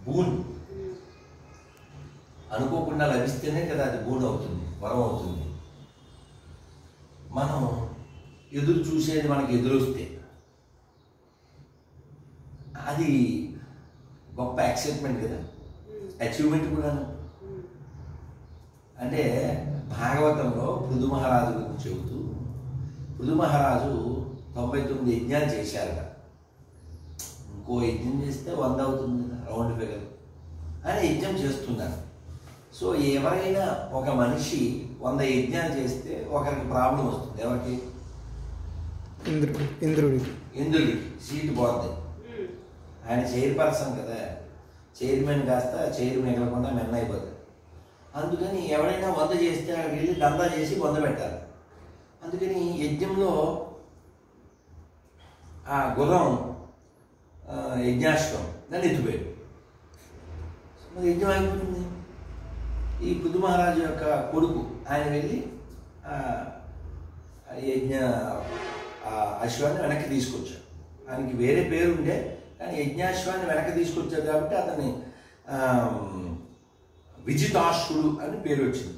Boon అనుకోకుండా లభిస్తేనే కదా అది బూన్ అవుతుంది వరం అవుతుంది మనం ఎదురు చూసేది మనకి ఎదురొస్తే అది గొప్ప యాక్సెప్ట్మెంట్ కదా అచీవ్మెంట్ కూడాను అంటే భాగవతంలో పృథు మహారాజు గురించి చెబుతూ పృథు మహారాజు తొంభై తొమ్మిది యజ్ఞాలు చేశారట ఇంకో యజ్ఞం చేస్తే వంద అవుతుంది కదా రౌండ్ ఫిగర్ అని యజ్ఞం చేస్తున్నారు సో ఎవరైనా ఒక మనిషి వంద యజ్ఞాలు చేస్తే ఒకరికి ప్రాబ్లం వస్తుంది ఎవరికి ఇంద్రుడు ఇంద్రుడికి ఇంద్రుడికి సీటు పోద్ది ఆయన చైర్పర్సన్ కదా చైర్మన్ కాస్త చైర్ మిగలకుండా మెన్న అయిపోతుంది అందుకని ఎవరైనా వంద చేస్తే అక్కడికి వెళ్ళి దందా చేసి వంద పెట్టాలి అందుకని యజ్ఞంలో ఆ గుర్రం ఆ, యజ్ఞాశ్వం నన్ను ఎత్తిపోయాడు మరి యజ్ఞం అయిపోతుంది ఈ బుద్ధ మహారాజు యొక్క కొడుకు ఆయన వెళ్ళి ఆ, ఆ యజ్ఞ ఆ అశ్వాన్ని వెనక్కి తీసుకొచ్చాడు ఆయనకి వేరే పేరు ఉండే కానీ యజ్ఞాశ్వాన్ని వెనక్కి తీసుకొచ్చాడు కాబట్టి అతన్ని ఆ, విజితాశ్వుడు అని పేరు వచ్చింది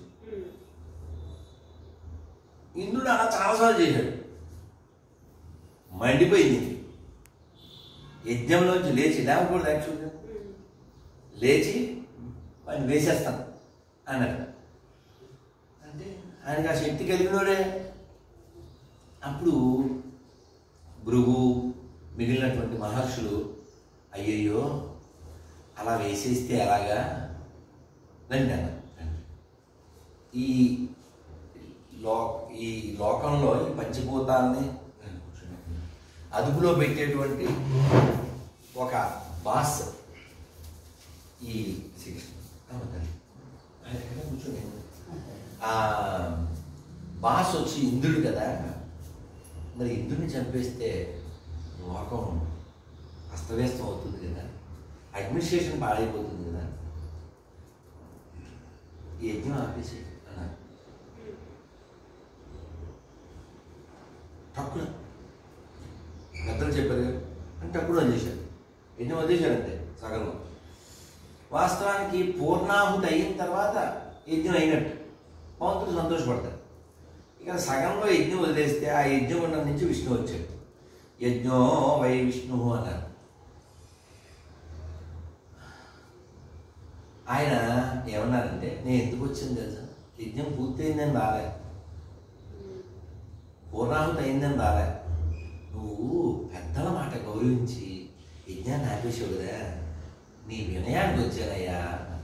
ఇంద్రుడు అలా చాలాసార్లు చేశాడు మండిపోయింది యజ్ఞంలోంచి లేచి లేవకూడదు యాక్చువల్గా లేచి వాడిని వేసేస్తాను అన్నాడు అంటే ఆయనకి ఆ శక్తి కలిగినోడే అప్పుడు భృగు మిగిలినటువంటి మహర్షులు అయ్యయ్యో అలా వేసేస్తే ఎలాగా రండి అన్న రండి. ఈ లో ఈ లోకంలో ఈ పంచభూతాలని అదుపులో పెట్టేటువంటి ఒక బాస్ ఈ శ్రీకృష్ణ అమ్మ తల్లి. ఆయన ఎక్కడ కూర్చోండి. ఆ బాస్ వచ్చి ఇంద్రుడు కదా మరి ఇంద్రుడిని చంపేస్తే లోకం అస్తవ్యస్తం అవుతుంది కదా అడ్మినిస్ట్రేషన్ పాడైపోతుంది కదా ఈ యజ్ఞం ఆపేసి అన్నారు తక్కువ పెద్దలు చెప్పారు కదా అని తక్కువ చేశారు యజ్ఞం వదిలేశారు అంతే సగంలో వాస్తవానికి పూర్ణాహుతి అయిన తర్వాత యజ్ఞం అయినట్టు పవంతుడు సంతోషపడతారు ఇక సగంలో యజ్ఞం వదిలేస్తే ఆ యజ్ఞగుండం నుంచి విష్ణు వచ్చాడు యజ్ఞో వై విష్ణు అన్నారు ఆయన ఏమన్నారంటే నేను ఎందుకు వచ్చాను తెలుసా యజ్ఞం పూర్తయిందని రాలే పూర్ణాహుతి అయిందని రాలే నువ్వు పెద్దల మాట గౌరవించి యజ్ఞాన్ని ఆపేసావు కదా నీ వినయానికి వచ్చానయ్యా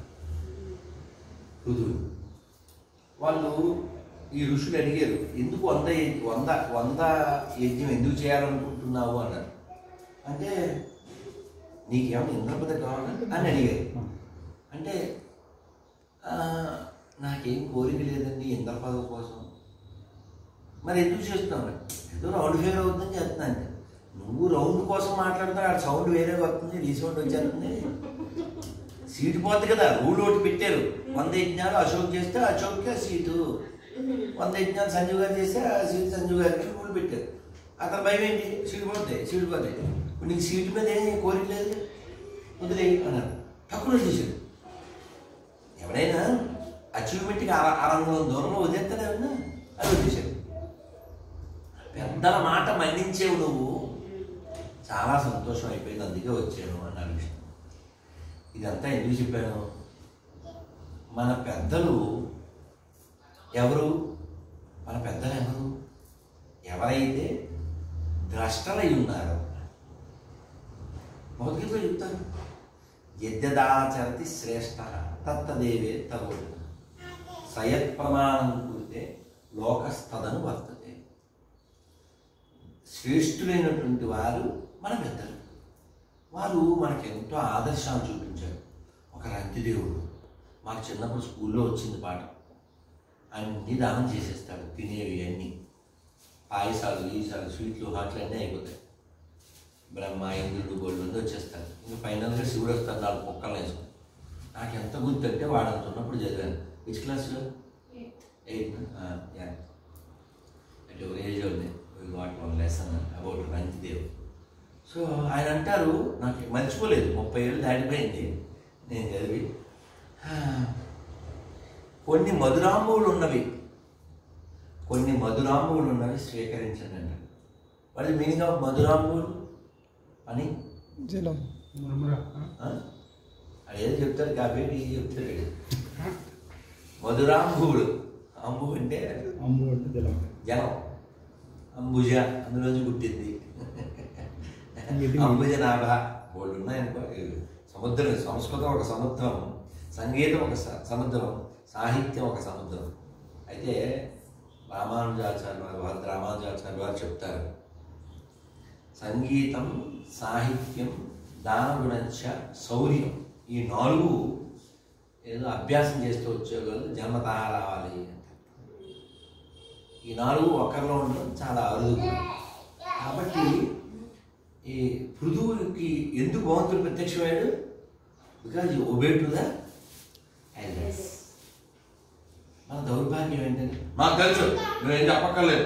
రుదువు వాళ్ళు ఈ ఋషులు అడిగారు ఎందుకు వంద యజ్- వంద వంద యజ్ఞం ఎందుకు చేయాలనుకుంటున్నావు అన్నారు అంటే నీకేమైనా ఇంద్రపద కావాలా అని అడిగారు అంటే "ఆ, నాకేం కోరిక లేదండి ఇంద్ర పదవి కోసం మరి ఎందుకు చేస్తున్నావు ఏదో రౌండ్ ఫేర్ అవుతుందని చెప్తున్నాను నువ్వు రౌండ్ కోసం మాట్లాడుతున్నావు ఆ సౌండ్ వేరే వస్తుంది రీసౌండ్ వచ్చేస్తుంది సీటు పోద్ది కదా రూల్ ఒకటి పెట్టారు వంద యజ్ఞాలు అశోక్ చేస్తే అశోక్కే సీటు వంద యజ్ఞాలు సంజీవ్ గారు చేస్తే ఆ సీటు సంజీవ్ గారికి రూల్ పెట్టారు అతను భయం ఏంటి సీటు పోతాయి సీటు పోతాయి ఇప్పుడు నీకు సీటు మీద ఏం కోరిక లేదు వదిలే అన్నారు తక్కువ చేశాడు ఎవరైనా అచీవ్మెంట్కి అర అరంగం దూరంలో వదిలేస్తానే ఉన్నా అది వదిలేశాడు పెద్దల మాట మన్నించేవు నువ్వు చాలా సంతోషం అయిపోయింది అందుకే వచ్చాను అన్నాడు విష్ణు ఇదంతా ఎందుకు చెప్పాను మన పెద్దలు ఎవరు మన పెద్దలు ఎవరు ఎవరైతే ద్రష్టలై ఉన్నారో భగవద్గీతలో చెప్తారు యద్యదాచరతి శ్రేష్ట తత్తదేవే తగోడు సయత్ ప్రమాణం కూడితే లోకస్తదను వర్తతే శ్రేష్ఠులైనటువంటి వారు మన పెద్దలు వారు మనకి ఎంతో ఆదర్శాలు చూపించారు ఒక రంతిదేవుడు మాకు చిన్నప్పుడు స్కూల్లో వచ్చింది పాట అన్ని దానం చేసేస్తాడు తినేవి అన్నీ పాయసాలు ఈసాలు స్వీట్లు హాట్లు అన్నీ అయిపోతాయి బ్రహ్మ ఇంద్రుడు గోల్డ్ మంది వచ్చేస్తారు ఇంకా ఫైనల్గా శివుడు వస్తారు నాలుగు కుక్కలు వేసుకుని నాకు ఎంత గుర్తుంటే వాడు అంత ఉన్నప్పుడు చదివాను విచ్ క్లాస్లో eighth yeah at your age ఉంది we what one lesson about Rantidev so ఆయన అంటారు నాకు మర్చిపోలేదు ముప్పై ఏళ్ళు దాటిపోయింది నేను చదివి "ఆ, కొన్ని మధురాంబువులు ఉన్నవి కొన్ని మధురాంబువులు ఉన్నవి స్వీకరించండి అన్నాడు వాట్ ఇస్ మీనింగ్ ఆఫ్ మధురాంబువులు అని జలం ఆ? అదేదో చెప్తాడు కాఫీ టీ చెప్తాడు మధురాంబువులు అంబు అంటే అమ్ము అంటే జలం జలం అంబుజ అందులోంచి పుట్టింది ఇది అంబుజ నాభ వాళ్ళు ఉన్నాయనుకో ఇవి సముద్రం సంస్కృతం ఒక సముద్రం సంగీతం ఒక స- సముద్రం సాహిత్యం ఒక సముద్రం అయితే రామానుజాచార్య వారు వారు రామానుజాచార్య వారు చెప్తారు సంగీతం సాహిత్యం దానగుణంచ శౌర్యం ఈ నాలుగు ఏదో అభ్యాసం చేస్తూ వచ్చేవాళ్ళు జన్మతహా రావాలి అంటారు ఈ నాలుగు ఒకరిలో ఉండడం చాలా అరుదు కాబట్టి ఈ పృథువుకి ఎందుకు భగవంతుడు ప్రత్యక్షమయ్యాడు because you obey to the elders మన దౌర్భాగ్యం ఏంటంటే మాకు తెలుసు నువ్వేం చెప్పక్కర్లేదు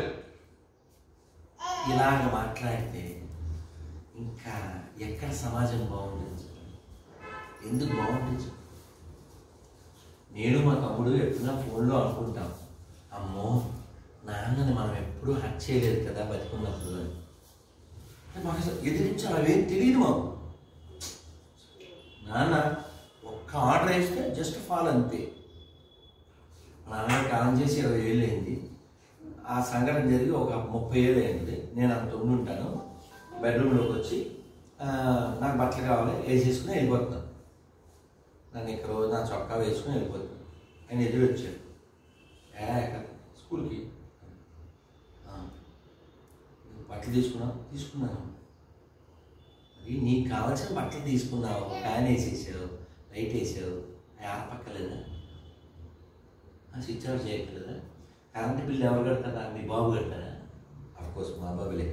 ఇలాగ మాట్లాడితే ఇంకా ఎక్కడ సమాజం బాగుంటుంది చెప్పండి? ఎందుకు బాగుంటుంది చెప్పండి? నేను మా తమ్ముడు ఎప్పుడైనా ఫోన్లో అనుకుంటాం అమ్మో నాన్నని మనం ఎప్పుడూ హక్ చేయలేదు కదా బతికున్నప్పుడు అని అంటే మాకు అసలు ఎదిరించి అవేం తెలియదు మాకు నాన్న ఒక్క ఆర్డర్ వేస్తే జస్ట్ ఫాల్ అంతే మా నాన్నకి కాలం చేసి ఇరవై ఏళ్ళు అయింది ఆ సంఘటన జరిగి ఒక ముప్పై ఏళ్ళు అయింది నేను అంత ఉండి ఉంటాను బెడ్రూమ్లోకి వచ్చి ఆ, నాకు బట్టలు కావాలి వేసేసుకుని వెళ్ళిపోతున్నాను నన్ను ఇక్కడ నా చొక్కా వేసుకుని వెళ్ళిపోతున్నాను ఆయన ఎదురు వచ్చాడు ఏ ఎక్కడ స్కూల్కి "ఆ, నువ్వు బట్టలు తీసుకున్నావు తీసుకున్నాను మరి నీకు కావాల్సిన బట్టలు తీసుకున్నావు ఫ్యాన్ వేసేసావు లైట్ వేసావు అవి ఆపక్కలేదా ఆ స్విచ్ ఆఫ్ చేయట్లేదా కరెంట్ బిల్లు ఎవరు కడతారా మీ బాబు కడతారా అఫ్కోర్స్ మా బాబులే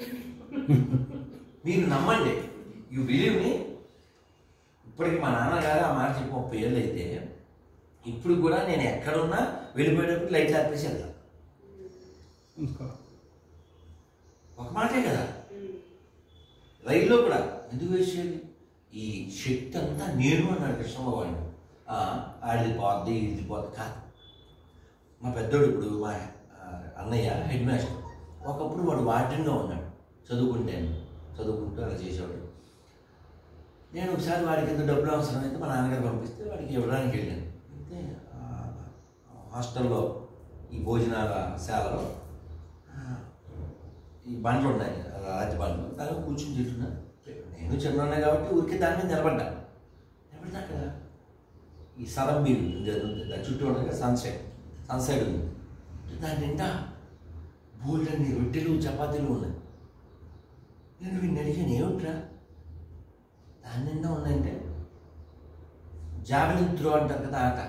మీరు నమ్మండి యూ బిలీవ్ మీ ఇప్పటికి మా నాన్నగారు ఆ మాట చెప్పి ముప్పై ఏళ్ళు అయితే ఇప్పుడు కూడా నేను ఎక్కడున్నా వెళ్ళిపోయేటప్పుడు లైట్లు ఆపేసి వెళ్తాను సంస్కారం ఒక మాటే కదా రైల్లో కూడా ఎందుకు వేసేది ఈ శక్తి అంతా నేను అన్నాడు కృష్ణ భగవానుడు ఆ, ఆడిది పోద్ది ఇది పోద్ది కాదు మా పెద్దోడు ఇప్పుడు మా ఆ, అన్నయ్య హెడ్ మాస్టర్ ఒకప్పుడు వాడు వార్డెన్గా ఉన్నాడు చదువుకుంటాను చదువుకుంటూ అలా చేసేవాడు నేను ఒకసారి వాడికి ఏదో డబ్బులు అవసరం అయితే మా నాన్నగారు పంపిస్తే వాడికి ఇవ్వడానికి వెళ్ళాను అయితే ఆ, హాస్టల్లో ఈ భోజనాల శాలలో ఆ, ఈ బండ్లు ఉన్నాయి రాతి బండ్లు దాని మీద కూర్చుని తింటున్నా నేను చిన్న కాబట్టి ఊరికే దాని మీద నిలబడ్డా నిలబడితే అక్కడ ఈ సరంబీ ఉంది అది ఉంది. దాని చుట్టూ ఉండగా సన్సెట్ సన్సెట్ ఉంది దాని నిండా బోల్డన్ని రొట్టెలు చపాతీలు ఉన్నాయి నేను వీడిని అడిగాను ఏమిట్రా దాని నిండా ఉన్నాయంటే జావెలిన్ త్రో అంటారు కదా ఆట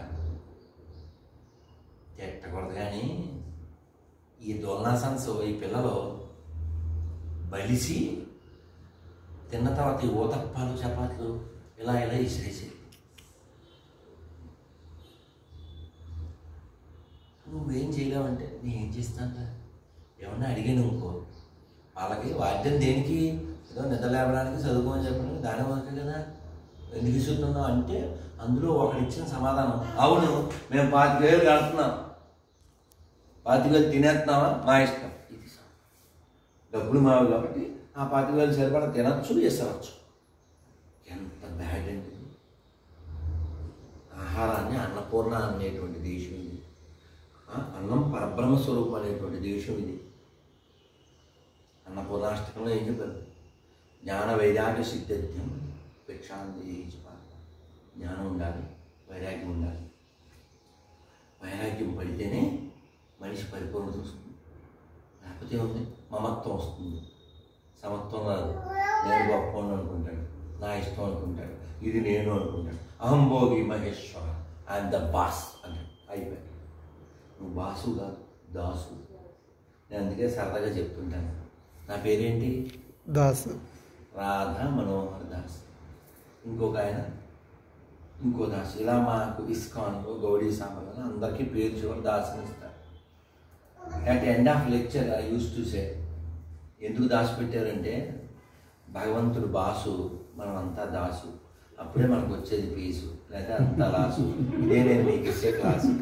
ఎట్టకూడదు కానీ ఈ దొల్నాసన్స్ ఈ పిల్లలు బలిసి తిన్న తర్వాత ఈ ఊతప్పాలు చపాతీలు ఇలా ఇలా ఇసిరేసి నువ్వేం చేయలేవంటే నేను ఏం చేస్తాను ఏమన్నా అడిగాను ఇంకో వాళ్ళకి వాద్యం దేనికి ఏదో నిద్ర లేవడానికి చదువుకోమని చెప్పడానికి దాని వరకే కదా ఎందుకు ఇస్తున్నావు అంటే అందులో ఒకడు ఇచ్చిన సమాధానం అవును మేము పాతిక వేలు కడుతున్నాం పాతిక వేలు తినేస్తున్నావా మా ఇష్టం ఇది స- డబ్బులు మావి కాబట్టి ఆ పాతిక వేలు సరిపడా తినచ్చు ఇసవచ్చు ఎంత బ్యాడ్ అండి ఇది. ఆహారాన్ని అన్నపూర్ణ అనేటువంటి దేశం ఇది ఆ, అన్నం పరబ్రహ్మ స్వరూపం అనేటువంటి దేశం ఇది అన్నపూర్ణాష్టకంలో ఏం చెప్పారు జ్ఞాన వైరాగ్య సిద్ధార్థ్యం భిక్షాంతి జ్ఞానం ఉండాలి వైరాగ్యం ఉండాలి వైరాగ్యం పడితేనే మనిషి పరిపూర్ణత వస్తుంది లేకపోతే ఉంది మమత్వం వస్తుంది సమత్వం రాదు నేను గొప్ప అనుకుంటాడు నా ఇష్టం అనుకుంటాడు ఇది నేను అనుకుంటాడు అహంభోగి మహేశ్వర ఐఎమ్ ద బాస్ అంటాడు అయిపోయాడు నువ్వు బాసు కాదు దాసు నేను అందుకే సరదాగా చెప్తుంటాను నా పేరేంటి దాస్ రాధా మనోహర్ దాస్ ఇంకొక ఆయన ఇంకో దాస్ ఇలా మాకు ఇస్కాన్లో గౌడీ సాంప్రదాయం అందరికీ పేరు చివరి దాస్ అని ఇస్తారు at end of lecture I use to say ఎందుకు దాసు పెట్టారంటే భగవంతుడు బాసు మనమంతా దాసు అప్పుడే మనకు వచ్చేది పీసు లేదా అంత లాసు ఇదే నేను మీకు ఇచ్చే క్లాసు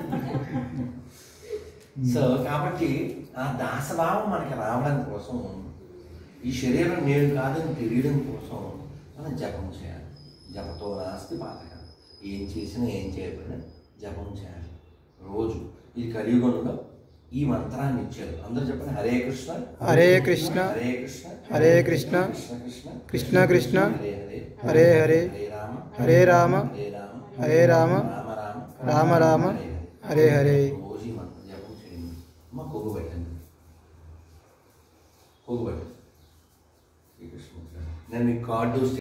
సో కాబట్టి ఆ దాసభావం మనకి రావడం కోసం ఈ శరీరం నేను కాదని తెలియడం కోసం మనం జపం చేయాలి జపతో నాస్తి పాతకం ఏం చేసినా ఏం చేయకపోయినా జపం చేయాలి రోజు ఇది కలియుగంలో ఈ మంత్రాన్ని ఇచ్చారు అందరూ చెప్పండి హరే కృష్ణ హరే కృష్ణ హరే కృష్ణ హరే కృష్ణ కృష్ణ కృష్ణ కృష్ణ కృష్ణ హరే హరే హరే హరే హరే రామ హరే రామ హరే రామ హరే రామ రామ రామ రామ రామ హరే హరే రోజు ఈ మంత్రం జపం చేయండి అమ్మ కొవ్వు పెట్టండి కొవ్వు పెట్టండి శ్రీకృష్ణ నేను మీకు కార్డు